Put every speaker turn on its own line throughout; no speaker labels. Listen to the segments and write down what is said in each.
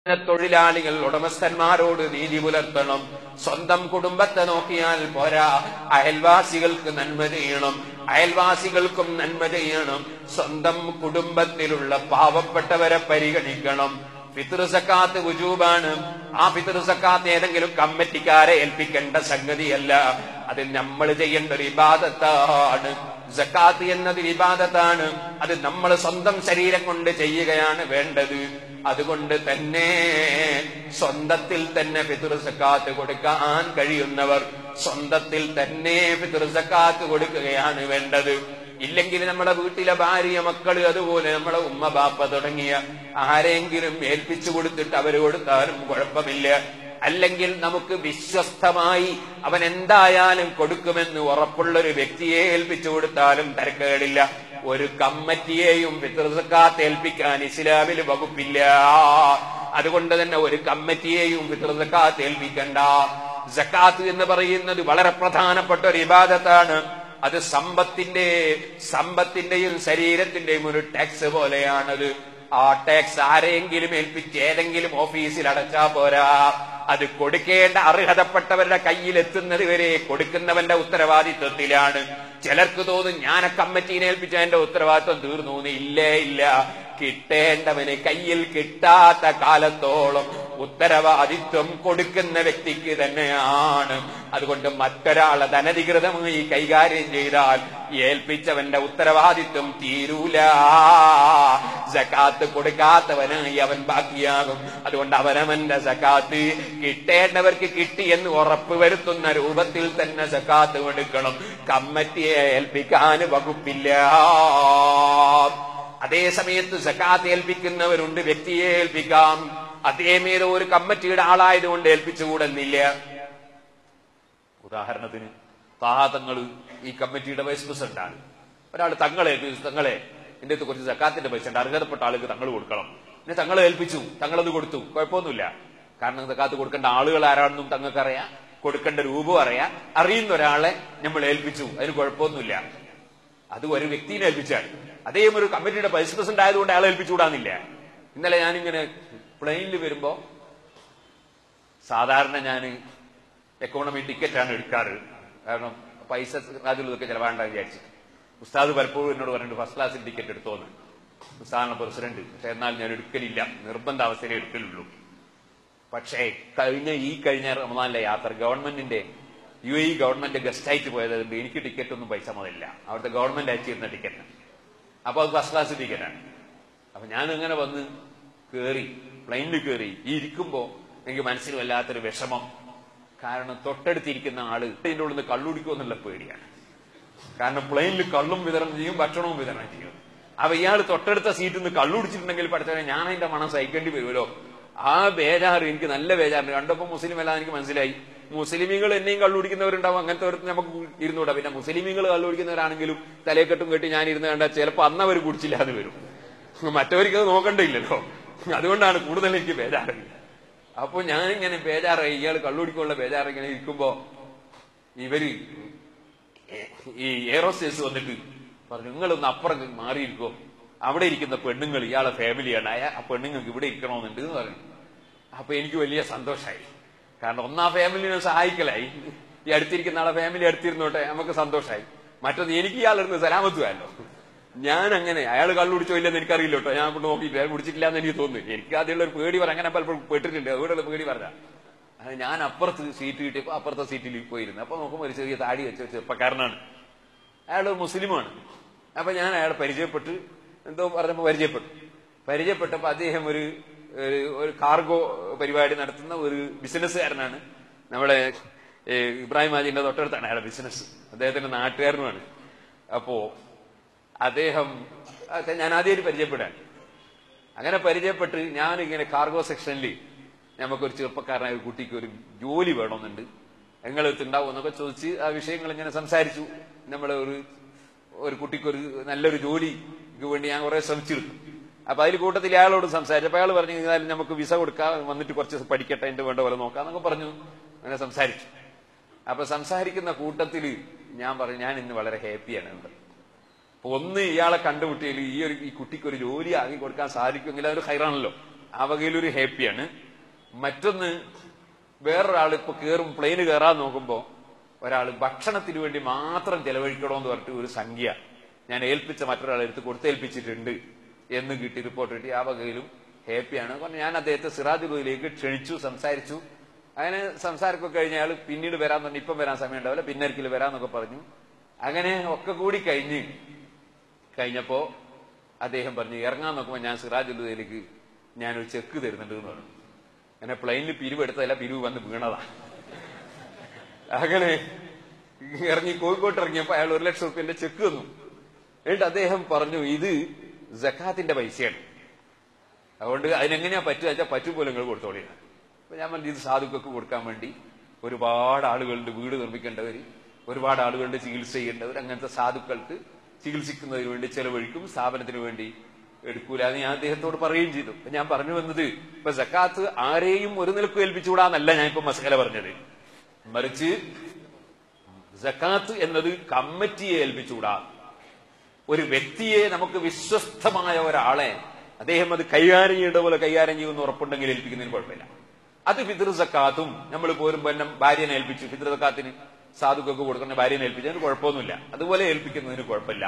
തൊഴിലാളികൾ ഉടമസ്ഥന്മാരോട് നീതി പുലർത്തണം സ്വന്തം കുടുംബത്തെ നോക്കിയാൽ പോരാ അയൽവാസികൾക്ക് നന്മ ചെയ്യണം അയൽവാസികൾക്കും നന്മ ചെയ്യണം സ്വന്തം കുടുംബത്തിലുള്ള പാവപ്പെട്ടവരെ പരിഗണിക്കണം ഫിത്ർ സക്കാത്ത് വുജൂബാണ് ആ ഫിത്ർ സക്കാത്ത് ഏതെങ്കിലും കമ്മിറ്റിക്കാരെ ഏൽപ്പിക്കേണ്ട സംഗതിയല്ല അത് നമ്മൾ ചെയ്യേണ്ട ഒരു ഇബാദത്താണ് സക്കാത്ത് എന്നത് വിവാദത്താണ് അത് നമ്മൾ സ്വന്തം ശരീരം കൊണ്ട് ചെയ്യുകയാണ് വേണ്ടത് അതുകൊണ്ട് തന്നെ സ്വന്തത്തിൽ തന്നെ ഫിതുർ സക്കാത്ത് കൊടുക്കാൻ കഴിയുന്നവർ സ്വന്തത്തിൽ തന്നെ ഫിതുർ സക്കാത്ത് കൊടുക്കുകയാണ് വേണ്ടത് ഇല്ലെങ്കിൽ നമ്മുടെ വീട്ടിലെ ഭാര്യ മക്കള് അതുപോലെ നമ്മളെ ഉമ്മ ബാപ്പ തുടങ്ങിയ ആരെങ്കിലും ഏൽപ്പിച്ചു കൊടുത്തിട്ട് അവര് കൊടുത്താലും കുഴപ്പമില്ല അല്ലെങ്കിൽ നമുക്ക് വിശ്വസ്തമായി അവൻ എന്തായാലും കൊടുക്കുമെന്ന് ഉറപ്പുള്ള ഒരു വ്യക്തിയെ ഏൽപ്പിച്ചു കൊടുത്താലും തരക്കേടില്ല ഒരു കമ്മിറ്റിയെയും പിതൃസക്കാത്ത് ഏൽപ്പിക്കാൻ ഇസ്ലാമിൽ വകുപ്പില്ല അതുകൊണ്ട് തന്നെ ഒരു കമ്മിറ്റിയെയും പിതൃസക്കാത്ത് ഏൽപ്പിക്കണ്ട സക്കാത്ത് എന്ന് പറയുന്നത് വളരെ പ്രധാനപ്പെട്ട ഒരു ഇബാദത്താണ് അത് സമ്പത്തിന്റെ സമ്പത്തിന്റെയും ശരീരത്തിന്റെയും ഒരു ടാക്സ് പോലെയാണത് ആ ടാക്സ് ആരെങ്കിലും ഏൽപ്പിച്ച് ഏതെങ്കിലും ഓഫീസിൽ അടച്ചാ പോരാ അത് കൊടുക്കേണ്ട അർഹതപ്പെട്ടവരുടെ കയ്യിൽ എത്തുന്നത് വരെ കൊടുക്കുന്നവന്റെ ഉത്തരവാദിത്വത്തിലാണ് ചിലർക്ക് തോന്നും ഞാൻ ആ കമ്മിറ്റീനെ ഏൽപ്പിച്ച എന്റെ ഉത്തരവാദിത്വം തീർന്നു എന്ന്. ഇല്ലേ ഇല്ല കിട്ടേണ്ടവന് കയ്യിൽ കിട്ടാത്ത കാലത്തോളം ഉത്തരവാദിത്വം കൊടുക്കുന്ന വ്യക്തിക്ക് തന്നെയാണ് അതുകൊണ്ട് മറ്റൊരാളെ ധനധികൃതമായി കൈകാര്യം ചെയ്താൽ ഏൽപ്പിച്ചവന്റെ ഉത്തരവാദിത്വം തീരൂല സക്കാത്ത് കൊടുക്കാത്തവനായി അവൻ ബാക്കിയാകും അതുകൊണ്ട് അവനവന്റെ സക്കാത്ത് കിട്ടേണ്ടവർക്ക് കിട്ടി എന്ന് ഉറപ്പ് വരുത്തുന്ന രൂപത്തിൽ തന്നെ സക്കാത്ത് കൊടുക്കണം കമ്മിറ്റിയെ ഏൽപ്പിക്കാൻ വകുപ്പില്ല അതേ സമയത്ത് സക്കാത്ത് ഏൽപ്പിക്കുന്നവരുണ്ട് വ്യക്തിയെ ഏൽപ്പിക്കാം അതേമേതോ ഒരു കമ്മിറ്റിയുടെ ആളായതുകൊണ്ട് ഏൽപ്പിച്ചുകൂടുന്നില്ല ഉദാഹരണത്തിന് താതങ്ങൾ ഈ കമ്മിറ്റിയുടെ വൈസ് പ്രസിഡന്റാണ് ഒരാൾ തങ്ങളെ ഏൽപ്പിച്ചു തങ്ങളെ എന്റെ അടുത്ത് കുറച്ച് സക്കാത്തിന്റെ പൈസ ഉണ്ട് അർഹതപ്പെട്ട ആൾക്ക് തങ്ങൾ കൊടുക്കണം പിന്നെ തങ്ങളെ ഏൽപ്പിച്ചു തങ്ങളത് കൊടുത്തു കുഴപ്പമൊന്നുമില്ല കാരണം സക്കാത്ത് കൊടുക്കേണ്ട ആളുകൾ ആരാണെന്നും തങ്ങൾക്ക് അറിയാം കൊടുക്കേണ്ട രൂപം അറിയാം അറിയുന്ന ഒരാളെ നമ്മൾ ഏൽപ്പിച്ചു അതിന് കുഴപ്പമൊന്നുമില്ല അത് ഒരു വ്യക്തിനെ ഏൽപ്പിച്ചാണ് അദ്ദേഹം ഒരു കമ്മിറ്റിയുടെ വൈസ് പ്രസിഡന്റ് ആയതുകൊണ്ട് അയാളെ ഏൽപ്പിച്ചുകൂടാന്നില്ല ഇന്നലെ ഞാനിങ്ങനെ പ്ലെയിനിൽ വരുമ്പോ സാധാരണ ഞാൻ എക്കോണമി ടിക്കറ്റാണ് എടുക്കാറ് കാരണം പൈസ അതിലൊക്കെ ചിലവാണ്ട വിചാരിച്ചു ഉസ്താദ് പലപ്പോഴും എന്നോട് പറഞ്ഞിട്ട് ഫസ്റ്റ് ക്ലാസ്സിൽ ടിക്കറ്റ് എടുത്തോന്ന് ഉസ്താദിന്റെ പ്രസിഡന്റ് പക്ഷെ എന്നാൽ ഞാൻ എടുക്കലില്ല നിർബന്ധ അവസ്ഥയിലേ എടുക്കലുള്ളൂ പക്ഷേ കഴിഞ്ഞ ഈ കഴിഞ്ഞ റമദാനിലെ യാത്ര ഗവൺമെന്റിന്റെ യു എ ഗവൺമെന്റ് ഗസ്റ്റ് ആയിട്ട് പോയതുകൊണ്ട് എനിക്ക് ടിക്കറ്റ് ഒന്നും പൈസ മുതലില്ല അവിടുത്തെ ഗവൺമെന്റ് അയച്ചിരുന്ന ടിക്കറ്റ് അപ്പൊ അത് ഫസ്റ്റ് ക്ലാസ് ടിക്കറ്റാണ് അപ്പൊ ഞാൻ ഇങ്ങനെ വന്ന് കേറി പ്ലെയിനിൽ കയറി ഈ ഇരിക്കുമ്പോ എനിക്ക് മനസ്സിൽ വല്ലാത്തൊരു വിഷമം കാരണം തൊട്ടടുത്തിരിക്കുന്ന ആള് ഇതിന്റെ ഉള്ളിൽ നിന്ന് കള്ളുടിക്കുമെന്നുള്ള പേടിയാണ് കാരണം പ്ലെയിനിൽ കള്ളും വിതരണം ചെയ്യും ഭക്ഷണവും വിതരണം ചെയ്യും അപ്പൊ ഇയാൾ തൊട്ടടുത്ത സീറ്റിൽ നിന്ന് കള്ളുടിച്ചിട്ടുണ്ടെങ്കിൽ പഠിച്ചവനെ ഞാൻ അതിന്റെ മണം സഹിക്കേണ്ടി വരുമല്ലോ ആ ബേജാറ് എനിക്ക് നല്ല ബേജാറുണ്ട് കണ്ടപ്പോ മുസ്ലിം അല്ലാതെ എനിക്ക് മനസ്സിലായി മുസ്ലിമീങ്ങൾ എന്നെയും കള്ളുടിക്കുന്നവരുണ്ടാവും അങ്ങനത്തെ ഒരു നമുക്ക് ഇരുന്നൂടാ പിന്നെ മുസ്ലിമീങ്ങൾ കള്ളുടിക്കുന്നവരാണെങ്കിലും തലയെക്കെട്ടും കെട്ടി ഞാൻ ഇരുന്ന് കണ്ടാൽ ചിലപ്പോ അന്ന് അവർ കുടിച്ചില്ല എന്ന് വരും മറ്റവർക്ക് അത് നോക്കണ്ടില്ലല്ലോ അതുകൊണ്ടാണ് കൂടുതൽ എനിക്ക് ബേജാറ് അപ്പൊ ഞാനിങ്ങനെ ബേജാറായി ഇയാൾ കള്ളുടിക്കുള്ള ബേജാറ് ഇങ്ങനെ ഇരിക്കുമ്പോ ഇവര് ഈ എയറോസ്റ്റേഴ്സ് വന്നിട്ട് പറഞ്ഞു നിങ്ങളൊന്ന് അപ്പുറം മാറിയിരിക്കോ അവിടെ ഇരിക്കുന്ന പെണ്ണുങ്ങൾ ഇയാളെ ഫാമിലിയാണ് അയാ- ആ പെണ്ണുങ്ങൾക്ക് ഇവിടെ ഇരിക്കണമെന്നുണ്ട് എന്ന് പറഞ്ഞു അപ്പൊ എനിക്ക് വലിയ സന്തോഷമായി കാരണം ഒന്നാ ഫാമിലിനെ സഹായിക്കലായി ഈ അടുത്തിരിക്കുന്ന ആളെ ഫാമിലി അടുത്തിരുന്നോട്ടെ നമുക്ക് സന്തോഷമായി മറ്റത് എനിക്ക് ഇയാളിരുന്ന് സലാമത്തുമല്ലോ ഞാൻ അങ്ങനെ അയാൾ കള്ളുടിച്ചോ ഇല്ലെന്ന് എനിക്കറിയില്ല കേട്ടോ ഞാൻ കൊണ്ട് നോക്കിയിട്ട് അയാൾ കുടിച്ചിട്ടില്ല എന്ന് എനിക്ക് തോന്നുന്നു എനിക്ക് ആദ്യമുള്ള ഒരു പേടി പറ അങ്ങനെ പലപ്പോഴും പെട്ടിട്ടുണ്ട് അതുകൊണ്ടുള്ള പേടി പറഞ്ഞ അത് ഞാൻ അപ്പുറത്ത് സീറ്റ് കിട്ടിയപ്പോ അപ്പുറത്തെ സീറ്റിൽ പോയിരുന്നു അപ്പൊ നോക്കുമ്പോൾ ഒരു ചെറിയ താടി വെച്ച ഒരു ചെറുപ്പക്കാരനാണ് അയാൾ ഒരു മുസ്ലിമാണ് അപ്പൊ ഞാൻ അയാളെ പരിചയപ്പെട്ട് എന്തോ പറഞ്ഞപ്പോ പരിചയപ്പെട്ടു പരിചയപ്പെട്ടപ്പോ അദ്ദേഹം ഒരു ഒരു- ഒരു കാർഗോ പരിപാടി നടത്തുന്ന ഒരു ബിസിനസ്സുകാരനാണ് നമ്മുടെ ഏ, ഇബ്രാഹിം ഹാജിന്റെ തൊട്ടടുത്താണ് അയാളുടെ ബിസിനസ് അദ്ദേഹത്തിന്റെ നാട്ടുകാരനുമാണ് അപ്പോ അദ്ദേഹം അതെ, ഞാൻ ആദ്യമായിട്ട് പരിചയപ്പെടാൻ അങ്ങനെ പരിചയപ്പെട്ട് ഞാൻ ഇങ്ങനെ കാർഗോ സെക്ഷനിൽ നമുക്കൊരു ചെറുപ്പക്കാരനായ ഒരു കുട്ടിക്ക് ഒരു ജോലി വേണമെന്നുണ്ട് നിങ്ങളെടുത്ത് ഉണ്ടാവും എന്നൊക്കെ ചോദിച്ച് ആ വിഷയങ്ങൾ ഇങ്ങനെ സംസാരിച്ചു നമ്മളെ ഒരു ഒരു കുട്ടിക്കൊരു നല്ലൊരു ജോലിക്ക് വേണ്ടി ഞാൻ കുറെ ശ്രമിച്ചിരുന്നു അപ്പൊ അതിൽ കൂട്ടത്തിൽ അയാളോട് സംസാരിച്ചു അപ്പൊ അയാൾ പറഞ്ഞു "ഏതായാലും നമുക്ക് വിസ കൊടുക്കാം വന്നിട്ട് കുറച്ച് ദിവസം പഠിക്കട്ടെ എന്റെ വേണ്ട പോലെ നോക്കാം എന്നൊക്കെ പറഞ്ഞു അങ്ങനെ സംസാരിച്ചു അപ്പൊ സംസാരിക്കുന്ന കൂട്ടത്തിൽ ഞാൻ പറഞ്ഞു ഞാൻ ഇന്ന് വളരെ ഹാപ്പിയാണ് എന്ന് അപ്പൊ ഒന്ന് ഇയാളെ കണ്ടുമുട്ടിയാൽ ഈ ഒരു ഈ കുട്ടിക്ക് ഒരു ജോലി ആക്കി കൊടുക്കാൻ സാധിക്കുമെങ്കിൽ അതൊരു ഹൈറാണല്ലോ ആ വകയിലൊരു ഹാപ്പിയാണ് മറ്റൊന്ന് വേറൊരാൾ ഇപ്പൊ കയറും പ്ലെയിന് കയറാൻ നോക്കുമ്പോ ഒരാൾ ഭക്ഷണത്തിന് വേണ്ടി മാത്രം ചെലവഴിക്കണമെന്ന് പറഞ്ഞിട്ട് ഒരു സംഖ്യ ഞാൻ ഏൽപ്പിച്ച മറ്റൊരാളെ എടുത്ത് കൊടുത്തേൽപ്പിച്ചിട്ടുണ്ട് എന്ന് കിട്ടി റിപ്പോർട്ട് കിട്ടി ആ വകയിലും ഹാപ്പിയാണ് കാരണം ഞാൻ അദ്ദേഹത്തെ സിറാജുലയിലേക്ക് ക്ഷണിച്ചു സംസാരിച്ചു അങ്ങനെ സംസാരമൊക്കെ കഴിഞ്ഞ അയാൾ പിന്നീട് വരാൻ പറഞ്ഞു ഇപ്പം വരാൻ സമയം ഉണ്ടാവില്ല പിന്നെ ഒരിക്കലും വരാന്നൊക്കെ പറഞ്ഞു അങ്ങനെ ഒക്കെ കൂടി കഴിഞ്ഞ് കഴിഞ്ഞപ്പോ അദ്ദേഹം പറഞ്ഞു ഇറങ്ങാൻ നോക്കുമ്പോൾ ഞാൻ സിറാജുലയിലേക്ക് ഞാനൊരു ചെക്ക് തരുന്നുണ്ട് എന്ന് പറഞ്ഞു അങ്ങനെ പ്ലെയിനിൽ പിരിവ് എടുത്തതല്ല പിരിവ് വന്ന് വീണതാ അങ്ങനെ ഇറങ്ങി കോഴിക്കോട്ട് ഇറങ്ങിയപ്പോ അയാൾ ഒരു ലക്ഷം റുപ്യന്റെ ചെക്ക് തന്നു എന്നിട്ട് അദ്ദേഹം പറഞ്ഞു ഇത് ജക്കാത്തിന്റെ പൈസയാണ് അതുകൊണ്ട് അതിനെങ്ങനെയാ പറ്റുക വെച്ചാൽ പറ്റും പോലെ നിങ്ങൾ കൊടുത്തോളി അപ്പൊ ഞാൻ പറഞ്ഞു ഇത് സാധുക്കൾക്ക് കൊടുക്കാൻ വേണ്ടി ഒരുപാട് ആളുകളുടെ വീട് നിർമ്മിക്കേണ്ടവര് ഒരുപാട് ആളുകളുടെ ചികിത്സ ചെയ്യേണ്ടവർ അങ്ങനത്തെ സാധുക്കൾക്ക് ചികിത്സിക്കുന്നതിന് വേണ്ടി ചെലവഴിക്കും സ്ഥാപനത്തിന് വേണ്ടി എടുക്കൂല എന്ന് ഞാൻ അദ്ദേഹത്തോട് പറയുകയും ചെയ്തു അപ്പൊ ഞാൻ പറഞ്ഞു വന്നത് ഇപ്പൊ സക്കാത്ത് ആരെയും ഒരു നിലക്കും ഏൽപ്പിച്ചുകൂടാന്നല്ല ഞാൻ ഇപ്പൊ മസകല പറഞ്ഞത് മറിച്ച് സക്കാത്ത് എന്നത് കമ്മിറ്റിയെ ഏൽപ്പിച്ചുകൂടാ ഒരു വ്യക്തിയെ നമുക്ക് വിശ്വസ്തമായ ഒരാളെ അദ്ദേഹം അത് കൈകാര്യം ചെയ്യേണ്ട പോലെ കൈകാര്യം ചെയ്യുമെന്ന് ഉറപ്പുണ്ടെങ്കിൽ ഏൽപ്പിക്കുന്നതിന് കുഴപ്പമില്ല അത് ഫിത്ർ സക്കാത്തും നമ്മൾ പോരുമ്പോ എന്നെ ഭാര്യനെ ഏൽപ്പിച്ചു ഫിത്ർ സക്കാത്തിന് സാധുക്കൊക്കെ കൊടുക്കുന്ന ഭാര്യനെ ഏൽപ്പിച്ചതിന് കുഴപ്പമൊന്നുമില്ല അതുപോലെ ഏൽപ്പിക്കുന്നതിന് കുഴപ്പമില്ല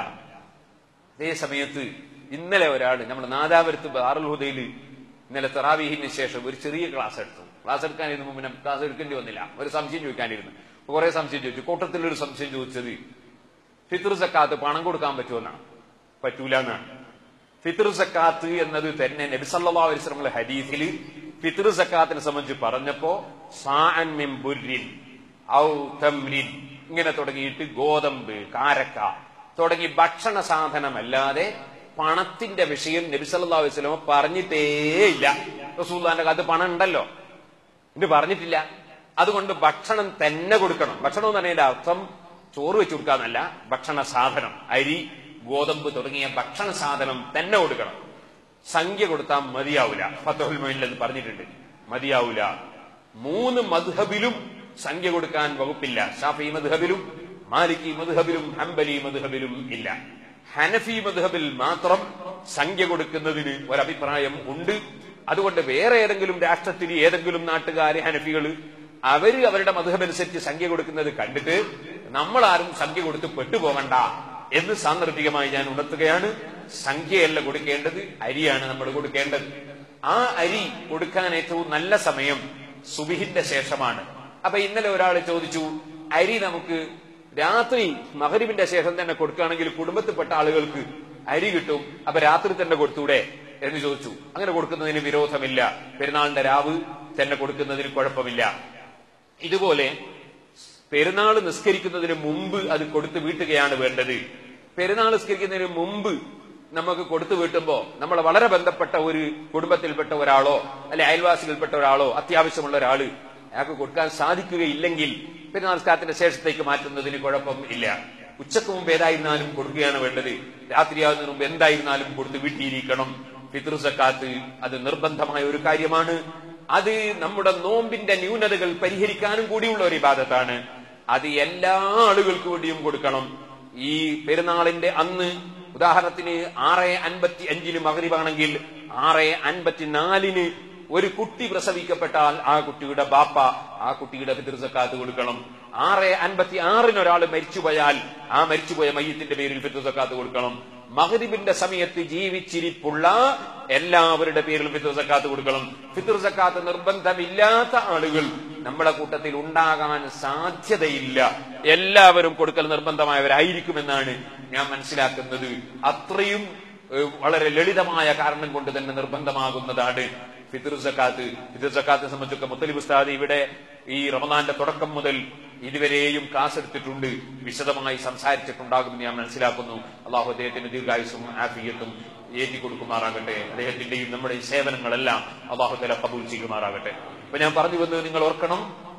അതേ സമയത്ത് ഇന്നലെ ഒരാൾ നമ്മൾ നാദാപുരത്ത് ബാറുൽ ഹുദയിൽ ഇന്നലെ തെറാവീഹിന് ശേഷം ഒരു ചെറിയ ക്ലാസ് എടുത്തു ക്ലാസ് എടുക്കാനിരുന്നു മുമ്പ് ക്ലാസ് എടുക്കേണ്ടി വന്നില്ല ഒരു സംശയം ചോദിക്കാനിരുന്നു കുറെ സംശയം ചോദിച്ചു കൂട്ടത്തിലൊരു സംശയം ചോദിച്ചത് ഫിത്ർ സക്കാത്ത് പണം കൊടുക്കാൻ പറ്റുമെന്നാണ് പറ്റൂല എന്നാണ് ഫിത്ർ സക്കാത്ത് എന്നത് തന്നെ നബിസല്ലാ അലിസ്ലമുള്ള ഹദീസിൽ ഫിത്ർ സക്കാത്തിനെ സംബന്ധിച്ച് പറഞ്ഞപ്പോ സാഅൻ മിൻ ബുർരിൻ ഔ തംരിൻ ഇങ്ങനെ തുടങ്ങിയിട്ട് ഗോതമ്പ് കാരക്ക തുടങ്ങി ഭക്ഷണ സാധനമല്ലാതെ പണത്തിന്റെ വിഷയം നബിസല്ലാ അലൈവലമ പറഞ്ഞിട്ടേയില്ല റസൂല്ലാന്റെ കാലത്ത് പണം ഉണ്ടല്ലോ ഇത് പറഞ്ഞിട്ടില്ല അതുകൊണ്ട് ഭക്ഷണം തന്നെ കൊടുക്കണം ഭക്ഷണം എന്ന് പറഞ്ഞതിന്റെ അർത്ഥം ചോറ് വെച്ച് കൊടുക്കാന്നല്ല ഭക്ഷണ സാധനം അരി ഗോതമ്പ് തുടങ്ങിയ ഭക്ഷണ സാധനം തന്നെ കൊടുക്കണം സംഖ്യ കൊടുത്താൽ മതിയാവൂല ഫത്തോൽ മൊയിനിൽ അത് പറഞ്ഞിട്ടുണ്ട് മതിയാവൂല മൂന്ന് മധുഹബിലും സംഖ്യ കൊടുക്കാൻ വകുപ്പില്ല ഷാഫി മധുഹബിലും മാലിക്കി മധുഹബിലും ഹംബലി മധുഹബിലും ഇല്ല ഹനഫി മധുഹബിൽ മാത്രം സംഖ്യ കൊടുക്കുന്നതിന് ഒരഭിപ്രായം ഉണ്ട് അതുകൊണ്ട് വേറെ ഏതെങ്കിലും രാഷ്ട്രത്തിൽ ഏതെങ്കിലും നാട്ടുകാരെ ഹനഫികള് അവര് അവരുടെ മധുഹബനുസരിച്ച് സംഖ്യ കൊടുക്കുന്നത് കണ്ടിട്ട് നമ്മളാരും സംഖ്യ കൊടുത്ത് പെട്ടുപോകണ്ട എന്ന് സാന്ദർഭികമായി ഞാൻ ഉണർത്തുകയാണ് സംഖ്യയല്ല കൊടുക്കേണ്ടത് അരിയാണ് നമ്മൾ കൊടുക്കേണ്ടത് ആ അരി കൊടുക്കാൻ ഏറ്റവും നല്ല സമയം സുബിഹിന്റെ ശേഷമാണ് അപ്പൊ ഇന്നലെ ഒരാൾ ചോദിച്ചു അരി നമുക്ക് രാത്രി മകരിവിന്റെ ശേഷം തന്നെ കൊടുക്കുകയാണെങ്കിൽ കുടുംബത്തിൽപ്പെട്ട ആളുകൾക്ക് അരി കിട്ടും അപ്പൊ രാത്രി തന്നെ കൊടുത്തൂടെ എന്ന് ചോദിച്ചു അങ്ങനെ കൊടുക്കുന്നതിന് വിരോധമില്ല പെരുന്നാളിന്റെ രാവ് തന്നെ കൊടുക്കുന്നതിന് കുഴപ്പമില്ല ഇതുപോലെ പെരുന്നാൾ നിസ്കരിക്കുന്നതിന് മുമ്പ് അത് കൊടുത്തു വീട്ടുകയാണ് വേണ്ടത് പെരുന്നാൾ നിസ്കരിക്കുന്നതിന് മുമ്പ് നമുക്ക് കൊടുത്തു വീട്ടുമ്പോ നമ്മളെ വളരെ ബന്ധപ്പെട്ട ഒരു കുടുംബത്തിൽപ്പെട്ട ഒരാളോ അല്ലെ അയൽവാസികൾപ്പെട്ട ഒരാളോ അത്യാവശ്യമുള്ള ഒരാള് അയാൾക്ക് കൊടുക്കാൻ സാധിക്കുകയില്ലെങ്കിൽ പെരുന്നാൾ നിസ്കാരത്തിന്റെ ശേഷത്തേക്ക് മാറ്റുന്നതിന് കുഴപ്പം ഇല്ല ഉച്ചക്ക് മുമ്പ് ഏതായിരുന്നാലും കൊടുക്കുകയാണ് വേണ്ടത് രാത്രിയാകുന്നതിന് മുമ്പ് എന്തായിരുന്നാലും കൊടുത്ത് വീട്ടിയിരിക്കണം പിതൃ സക്കാത്ത് അത് നിർബന്ധമായ ഒരു കാര്യമാണ് അത് നമ്മുടെ നോമ്പിന്റെ ന്യൂനതകൾ പരിഹരിക്കാനും കൂടിയുള്ള ഒരു ഇബാദത്താണ് അത് എല്ലാ ആളുകൾക്ക് വേണ്ടിയും കൊടുക്കണം ഈ പെരുന്നാളിന്റെ അന്ന് ഉദാഹരണത്തിന് ആറ് അൻപത്തി അഞ്ചിന് മകരിവാണെങ്കിൽ ആറ് അൻപത്തിനാലിന് ഒരു കുട്ടി പ്രസവിക്കപ്പെട്ടാൽ ആ കുട്ടിയുടെ ബാപ്പ ആ കുട്ടിയുടെ പിതൃസക്കാത്ത് കൊടുക്കണം ആറ് അൻപത്തി ആറിന് ഒരാൾ മരിച്ചുപോയാൽ ആ മരിച്ചുപോയ മയ്യത്തിന്റെ പേരിൽ പിതൃസക്കാത്ത് കൊടുക്കണം മഹരിബിന്റെ സമയത്ത് ജീവിച്ചിരിപ്പുള്ള എല്ലാവരുടെ പേരിലും ഫിത്തർ സക്കാത്ത് കൊടുക്കണം ഫിത്തർ സക്കാത്ത് നിർബന്ധമില്ലാത്ത ആളുകൾ നമ്മളെ കൂട്ടത്തിൽ ഉണ്ടാകാൻ സാധ്യതയില്ല എല്ലാവരും കൊടുക്കൽ നിർബന്ധമായവരായിരിക്കുമെന്നാണ് ഞാൻ മനസ്സിലാക്കുന്നത് അത്രയും ഏഹ്, വളരെ ലളിതമായ കാരണം കൊണ്ട് തന്നെ നിർബന്ധമാകുന്നതാണ് ഫിത്തർ സക്കാത്ത് ഫിത്തർ സക്കാത്തെ സംബന്ധിച്ചൊക്കെ മുത്തലിബ് ഉസ്താദ് ഇവിടെ ഈ റമദാന്റെ തുടക്കം മുതൽ ഇതുവരെയും ക്ലാസ് എടുത്തിട്ടുണ്ട് വിശദമായി സംസാരിച്ചിട്ടുണ്ടാകുമെന്ന് ഞാൻ മനസ്സിലാക്കുന്നു അള്ളാഹു അദ്ദേഹത്തിന് ദീർഘായുസും ആഫിയത്തും ഏറ്റി കൊടുക്കുമാറാകട്ടെ അദ്ദേഹത്തിന്റെയും നമ്മുടെ ഈ സേവനങ്ങളെല്ലാം അള്ളാഹു തല കബൂൽ ചെയ്യുമാറാകട്ടെ അപ്പൊ ഞാൻ പറഞ്ഞു വന്നത് നിങ്ങൾ ഓർക്കണം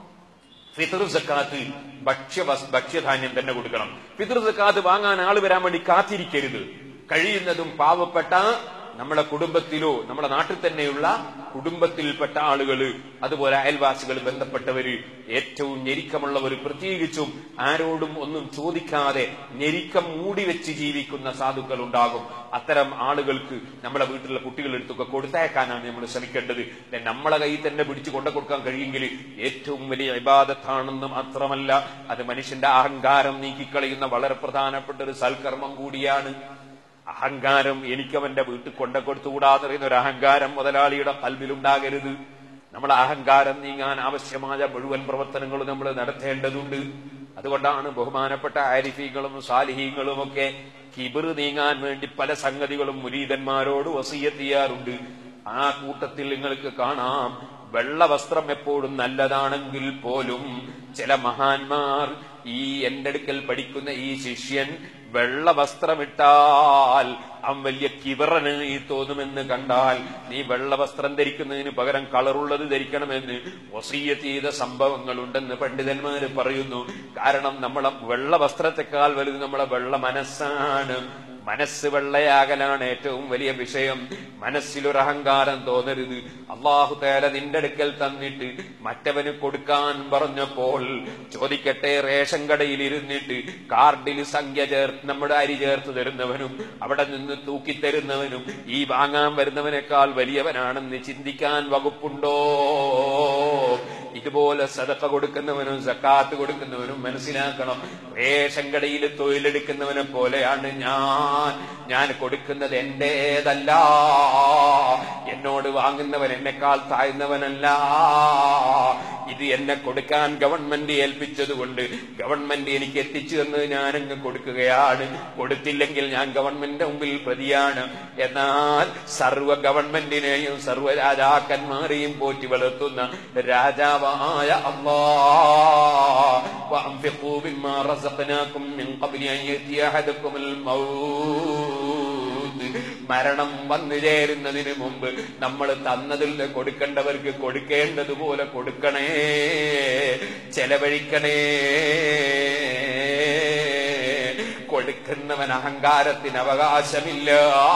ഫിത്തർ സക്കാത്ത് ഭക്ഷ്യ വസ്- ഭക്ഷ്യധാന്യം തന്നെ കൊടുക്കണം ഫിത്തർ സക്കാത്ത് വാങ്ങാൻ ആള് വരാൻ വേണ്ടി കാത്തിരിക്കരുത് കഴിയുന്നതും പാവപ്പെട്ട നമ്മുടെ കുടുംബത്തിലോ നമ്മുടെ നാട്ടിൽ തന്നെയുള്ള കുടുംബത്തിൽപ്പെട്ട ആളുകൾ അതുപോലെ അയൽവാസികൾ ബന്ധപ്പെട്ടവര് ഏറ്റവും ഞെരുക്കമുള്ളവർ പ്രത്യേകിച്ചും ആരോടും ഒന്നും ചോദിക്കാതെ ഞെരുക്കം മൂടിവെച്ച് ജീവിക്കുന്ന സാധുക്കൾ ഉണ്ടാകും അത്തരം ആളുകൾക്ക് നമ്മുടെ വീട്ടിലുള്ള കുട്ടികളെടുത്തൊക്കെ കൊടുത്തയക്കാനാണ് നമ്മൾ ശ്രമിക്കേണ്ടത് പിന്നെ നമ്മളെ കയ്യിൽ തന്നെ പിടിച്ചു കൊണ്ടു കൊടുക്കാൻ കഴിയുമെങ്കിൽ ഏറ്റവും വലിയ ഇബാദത്താണെന്ന് മാത്രമല്ല അത് മനുഷ്യന്റെ അഹങ്കാരം നീക്കിക്കളയുന്ന വളരെ പ്രധാനപ്പെട്ട ഒരു സൽക്കർമ്മം കൂടിയാണ് അഹങ്കാരം എനിക്കവന്റെ വീട്ടിൽ കൊണ്ട കൊടുത്തുകൂടാന്ന് പറയുന്ന ഒരു അഹങ്കാരം മുതലാളിയുടെ കൽവിലുണ്ടാകരുത് നമ്മൾ അഹങ്കാരം നീങ്ങാൻ ആവശ്യമായ മുഴുവൻ പ്രവർത്തനങ്ങളും നമ്മൾ നടത്തേണ്ടതുണ്ട് അതുകൊണ്ടാണ് ബഹുമാനപ്പെട്ട ആരിഫീങ്ങളും സാലിഹീങ്ങളും ഒക്കെ കിബിറ് നീങ്ങാൻ വേണ്ടി പല സംഗതികളും മുരീതന്മാരോട് വസീയത്ത് ചെയ്യാറുണ്ട് ആ കൂട്ടത്തിൽ നിങ്ങൾക്ക് കാണാം വെള്ള വസ്ത്രം എപ്പോഴും നല്ലതാണെങ്കിൽ പോലും ചില മഹാന്മാർ ഈ എന്റെ അടുക്കൽ പഠിക്കുന്ന ഈ ശിഷ്യൻ വെള്ള വസ്ത്രമിട്ടാൽ അവൻ വലിയ കിവറന് ഈ തോന്നുമെന്ന് കണ്ടാൽ നീ വെള്ള വസ്ത്രം ധരിക്കുന്നതിന് പകരം കളറുള്ളത് ധരിക്കണമെന്ന് വസീയ ചെയ്ത സംഭവങ്ങളുണ്ടെന്ന് പണ്ഡിതന്മാര് പറയുന്നു കാരണം നമ്മളെ വെള്ള വസ്ത്രത്തെക്കാൾ വലുത് നമ്മളെ വെള്ള മനസ്സാണ് മനസ്സ് വെള്ളയാകലാണ് ഏറ്റവും വലിയ വിഷയം മനസ്സിലൊരു അഹങ്കാരം തോന്നരുത് അള്ളാഹു തേല നിന്റെ അടുക്കൽ തന്നിട്ട് മറ്റവന് കൊടുക്കാൻ പറഞ്ഞപ്പോൾ ചോദിക്കട്ടെ റേഷൻ കടയിൽ ഇരുന്നിട്ട് കാർഡിൽ സംഖ്യ ചേർത്ത് നമ്മുടെ അരി ചേർത്ത് തരുന്നവനും അവിടെ നിന്ന് തൂക്കിത്തരുന്നവനും ഈ വാങ്ങാൻ വരുന്നവനേക്കാൾ വലിയവനാണെന്ന് ചിന്തിക്കാൻ വകുപ്പുണ്ടോ ഇതുപോലെ സദക്ക കൊടുക്കുന്നവനും സക്കാത്ത് കൊടുക്കുന്നവനും മനസ്സിലാക്കണം റേഷൻ കടയിൽ തൊഴിലെടുക്കുന്നവനെ പോലെയാണ് ഞാൻ ഞാൻ കൊടുക്കുന്നത് എന്റേതല്ല എന്നോട് വാങ്ങുന്നവൻ എന്നെക്കാൾ താഴ്ന്നവനല്ല ഇത് എന്നെ കൊടുക്കാൻ ഗവൺമെന്റ് ഏൽപ്പിച്ചതുകൊണ്ട് ഗവൺമെന്റ് എനിക്ക് എത്തിച്ചു തന്നത് ഞാനങ്ങ് കൊടുക്കുകയാണ് കൊടുത്തില്ലെങ്കിൽ ഞാൻ ഗവൺമെന്റിന്റെ മുമ്പിൽ പ്രതിയാണ് എന്നാൽ സർവ ഗവൺമെന്റിനെയും സർവ രാജാക്കന്മാരെയും പോറ്റി വളർത്തുന്ന രാജാവായ അള്ളാ وأنفقوا مما رزقناكم من قبل أن يأتي أحدكم الموت മരണം വന്നു ചേരുന്നതിന് മുമ്പ് നമ്മൾ തന്നതിൽ കൊടുക്കേണ്ടവർക്ക് കൊടുക്കേണ്ടതുപോലെ കൊടുക്കണേ ചെലവഴിക്കണേ കൊടുക്കുന്നവൻ അഹങ്കാരത്തിന് അവകാശമില്ല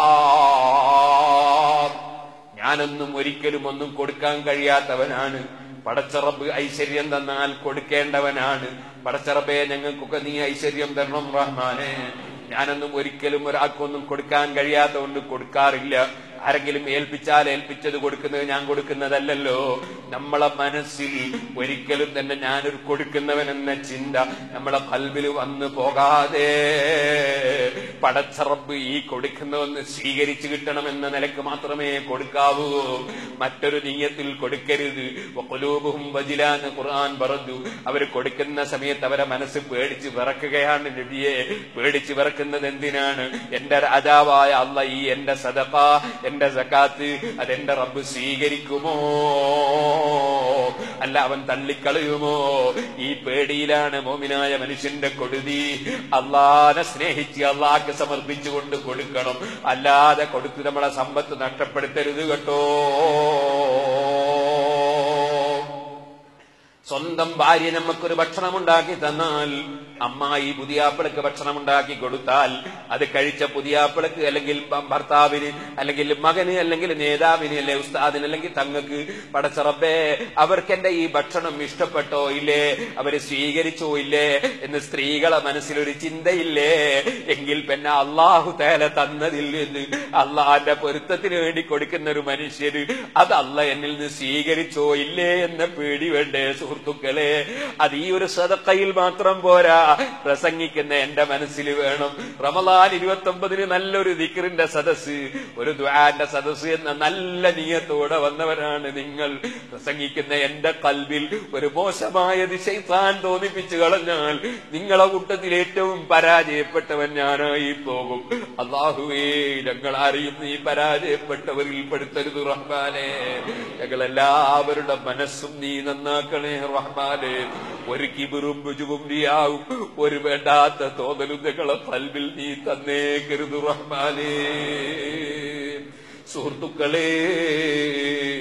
ഞാനൊന്നും ഒരിക്കലും ഒന്നും കൊടുക്കാൻ കഴിയാത്തവനാണ് പടച്ചറബ് ഐശ്വര്യം തന്നാൽ കൊടുക്കേണ്ടവനാണ് പടച്ചറബെ ഞങ്ങൾക്കൊക്കെ നീ ഐശ്വര്യം തരണം റഹ്മാനെ ഞാനൊന്നും ഒരിക്കലും ഒരാൾക്കൊന്നും കൊടുക്കാൻ കഴിയാത്തതുകൊണ്ട് കൊടുക്കാറില്ല ആരെങ്കിലും ഏൽപ്പിച്ചാൽ ഏൽപ്പിച്ചത് കൊടുക്കുന്നത് ഞാൻ കൊടുക്കുന്നതല്ലല്ലോ നമ്മളെ മനസ്സിൽ ഒരിക്കലും തന്നെ ഞാനൊരു കൊടുക്കുന്നവനെന്ന ചിന്ത നമ്മളെ കൽവിൽ വന്നു പോകാതെ പടച്ചറബ് ഈ കൊടുക്കുന്നവന്ന് സ്വീകരിച്ചു കിട്ടണമെന്ന നിലക്ക് മാത്രമേ കൊടുക്കാവൂ മറ്റൊരു നീയത്തിൽ കൊടുക്കരുത് വഖുലൂബുഹും വജിലാന്ന് ഖുർആൻ പറഞ്ഞു അവർ കൊടുക്കുന്ന സമയത്ത് അവരെ മനസ്സ് പേടിച്ച് വിറക്കുകയാണ് നബിയെ പേടിച്ച് വിറക്കുന്നത് എന്തിനാണ് എന്റെ രാജാവായ അല്ല ഈ എന്റെ സദഖ എന്റെ സക്കാത്ത് അതെന്റെ റബ്ബ് സ്വീകരിക്കുമോ അല്ല അവൻ തള്ളിക്കളയുമോ ഈ പേടിയിലാണ് മോമിനായ മനുഷ്യന്റെ കൊടുതി അള്ളാനെ സ്നേഹിച്ച് അള്ളാഹ്ക്ക് സമർപ്പിച്ചുകൊണ്ട് കൊടുക്കണം അല്ലാതെ കൊടുത്ത് നമ്മളെ സമ്പത്ത് നഷ്ടപ്പെടുത്തരുത് കേട്ടോ സ്വന്തം ഭാര്യ നമുക്കൊരു ഭക്ഷണം ഉണ്ടാക്കി തന്നാൽ അമ്മായി പുതിയാപ്പിളക്ക് ഭക്ഷണം ഉണ്ടാക്കി കൊടുത്താൽ അത് കഴിച്ച പുതിയാപ്പിളക്ക് അല്ലെങ്കിൽ ഭ- ഭർത്താവിന് അല്ലെങ്കിൽ മകന് അല്ലെങ്കിൽ നേതാവിന് അല്ലെ ഉസ്താദിന് അല്ലെങ്കിൽ തങ്ങൾക്ക് പടച്ചറബേ അവർക്ക് എന്റെ ഈ ഭക്ഷണം ഇഷ്ടപ്പെട്ടോ ഇല്ലേ അവര് സ്വീകരിച്ചോ ഇല്ലേ എന്ന് സ്ത്രീകളെ മനസ്സിലൊരു ചിന്തയില്ലേ എങ്കിൽ പിന്നെ അള്ളാഹു തേല തന്നതിൽ നിന്ന് അള്ളാന്റെ പൊരുത്തത്തിന് വേണ്ടി കൊടുക്കുന്ന ഒരു മനുഷ്യര് അത് അല്ല എന്നിൽ നിന്ന് സ്വീകരിച്ചോ ഇല്ലേ എന്ന പേടി വേണ്ടേ സുഹൃത്തുക്കളെ അത് ഈ ഒരു സദക്കയിൽ മാത്രം പോരാ പ്രസംഗിക്കുന്ന എന്റെ മനസ്സിൽ വേണം റമലാൻ ഇരുപത്തി ഒമ്പതിന് നല്ലൊരു ദിക്കറിന്റെ സദസ് ഒരു ദ്വാന്റെ സദസ് എന്ന നല്ല നീയത്തോടെ വന്നവരാണ് നിങ്ങൾ പ്രസംഗിക്കുന്ന എന്റെ കൽവിൽ ഒരു മോശമായ ദിശൈത്താൻ തോന്നിപ്പിച്ചു കളഞ്ഞാൽ നിങ്ങളെ കൂട്ടത്തിൽ ഏറ്റവും പരാജയപ്പെട്ടവൻ ഞാനായി പോകും അള്ളാഹുവേ ഞങ്ങൾ ആരെയും നീ പരാജയപ്പെട്ടവരിൽ പെടുത്തരുത് റഹ്മാനെ ഞങ്ങൾ എല്ലാവരുടെ മനസ്സും നീ നന്നാക്കണേ റഹ്മാനെ ഒരു കിബിറും രുജുവും നീയാവും ഒരു വേണ്ടാത്ത തോന്നലും ഞങ്ങളെ കൽവിൽ നീ തന്നേക്കരുത് റഹ്മാനേ സുഹൃത്തുക്കളെ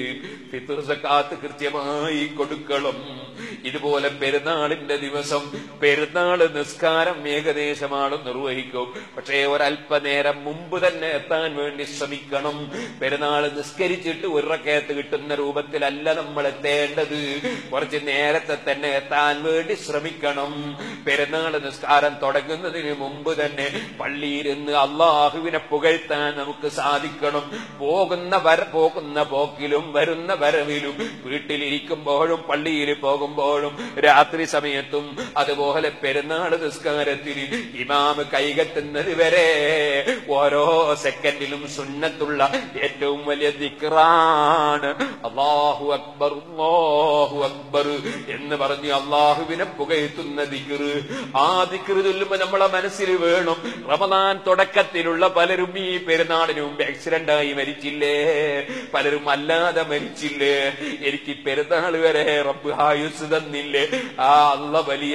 ഫിത്തുർ സക്കാത്ത് കൃത്യമായി കൊടുക്കണം ഇതുപോലെ പെരുന്നാളിന്റെ ദിവസം പെരുന്നാൾ നിസ്കാരം ഏകദേശമാണ് നിർവഹിക്കും പക്ഷേ ഒരല്പനേരം മുമ്പ് തന്നെ എത്താൻ വേണ്ടി ശ്രമിക്കണം പെരുന്നാൾ നിസ്കരിച്ചിട്ട് ഒരു റക്കയത്ത് കിട്ടുന്ന രൂപത്തിലല്ല നമ്മൾ എത്തേണ്ടത് കുറച്ച് നേരത്തെ തന്നെ എത്താൻ വേണ്ടി ശ്രമിക്കണം പെരുന്നാൾ നിസ്കാരം തുടങ്ങുന്നതിന് മുമ്പ് തന്നെ പള്ളിയിരുന്ന് അള്ളാഹുവിനെ പുകഴ്ത്താൻ നമുക്ക് സാധിക്കണം പോകുന്ന വര പോകുന്ന പോക്കിലും വരുന്ന വരവിലും വീട്ടിലിരിക്കുമ്പോഴും പള്ളിയിൽ പോകുമ്പോഴും രാത്രി സമയത്തും അതുപോലെ പെരുന്നാൾ നിസ്കാരത്തിന് ഇമാമ് കൈകെട്ടുന്നത് വരെ ഓരോ സെക്കൻഡിലും സുന്നത്തുള്ള ഏറ്റവും വലിയ ദിക്റാണ് അള്ളാഹു അക്ബർ അള്ളാഹു അക്ബർ എന്ന് പറഞ്ഞ് അള്ളാഹുവിനെ പുകഴ്ത്തുന്ന ദിക്റ് ആ ദിക്റ് ചൊല്ലുമ്പോ നമ്മളെ മനസ്സിൽ വേണം റമദാൻ തുടക്കത്തിലുള്ള പലരും ഈ പെരുന്നാളിന് മുമ്പ് ആക്സിഡന്റ് ആയി മരിച്ചില്ലേ പലരും അല്ലാതെ മരിച്ചില്ലേ എനിക്ക് പെരുന്നാൾ വരെ റബ്ബ് ആയുസ് തന്നില്ലേ ആ അള്ള വലിയ